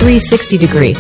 360 degree.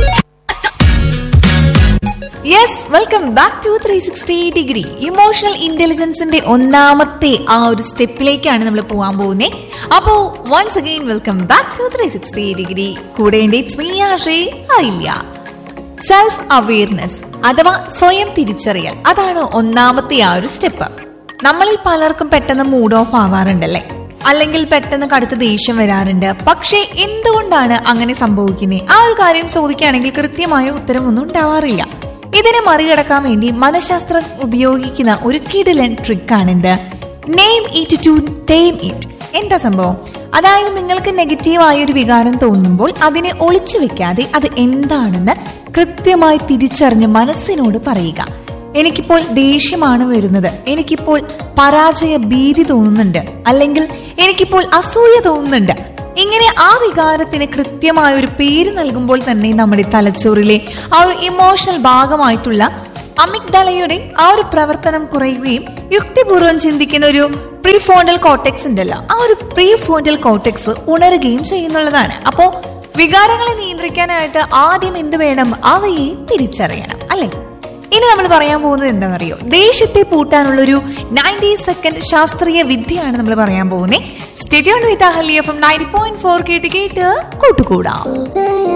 Yes welcome back to three sixty degree emotional ഇന്റലിജൻസിന്റെ ഒന്നാമത്തെ ആ ഒരു സ്റ്റെപ്പിലേക്കാണ് നമ്മൾ പോകാൻ പോകുന്നത് അപ്പോ once again welcome back to three sixty degree കൂടെ എന്റെ ശ്രീയാഷേ ആയില്ല സെൽഫ് അവെയർനെസ് അഥവാ സ്വയം തിരിച്ചറിയൽ അതാണ് ഒന്നാമത്തെ ആ ഒരു സ്റ്റെപ്പ് നമ്മളിൽ പലർക്കും പെട്ടെന്ന് മൂഡ് ഓഫ് ആവാറുണ്ടല്ലേ അല്ലെങ്കിൽ പെട്ടെന്ന് കടുത്ത ദേഷ്യം വരാറുണ്ട് പക്ഷേ എന്തുകൊണ്ടാണ് അങ്ങനെ സംഭവിക്കുന്നത് ആ ഒരു കാര്യം ചോദിക്കുകയാണെങ്കിൽ കൃത്യമായ ഉത്തരമൊന്നും ഉണ്ടാവാറില്ല ഇതിനെ മറികടക്കാൻ വേണ്ടി മനഃശാസ്ത്രം ഉപയോഗിക്കുന്ന ഒരു കിടിലൻ ട്രിക്കാണിത് name it to tame it എന്താ സംഭവം അതായത് നിങ്ങൾക്ക് നെഗറ്റീവായ ഒരു വികാരം തോന്നുമ്പോൾ അതിനെ ഒളിച്ചു വെക്കാതെ അത് എന്താണെന്ന് കൃത്യമായി തിരിച്ചറിഞ്ഞ് മനസ്സിനോട് പറയുക എനിക്കിപ്പോൾ ദേഷ്യമാണ് വരുന്നത് എനിക്കിപ്പോൾ പരാജയ ഭീതി തോന്നുന്നുണ്ട് അല്ലെങ്കിൽ എനിക്കിപ്പോൾ അസൂയ തോന്നുന്നുണ്ട് ഇങ്ങനെ ആ വികാരത്തിന് കൃത്യമായ ഒരു പേര് നൽകുമ്പോൾ തന്നെ നമ്മുടെ തലച്ചോറിലെ ആ ഒരു ഇമോഷണൽ ഭാഗമായിട്ടുള്ള അമിഗ്ഡലയുടെ ആ ഒരു പ്രവർത്തനം കുറയുകയും യുക്തിപൂർവ്വം ചിന്തിക്കുന്ന ഒരു പ്രീഫോണ്ടൽ കോട്ടെക്സ് ഉണ്ടല്ലോ ആ ഒരു പ്രീഫോണ്ടൽ കോട്ടെക്സ് ഉണരുകയും ചെയ്യുന്നുള്ളതാണ് അപ്പോ വികാരങ്ങളെ നിയന്ത്രിക്കാനായിട്ട് ആദ്യം എന്ത് വേണം അവയെ തിരിച്ചറിയണം അല്ലെ ഇനി നമ്മൾ പറയാൻ പോകുന്നത് എന്താണെന്നറിയോ ദേഷ്യത്തെ പൂട്ടാനുള്ള ഒരു നയൻറ്റി സെക്കൻഡ് ശാസ്ത്രീയ വിദ്യയാണ് നമ്മൾ പറയാൻ പോകുന്നത് സ്റ്റേഡിയോൺ with Ahalya from ninety point four കേട്ട് കേട്ട് കൂട്ടുകൂടാം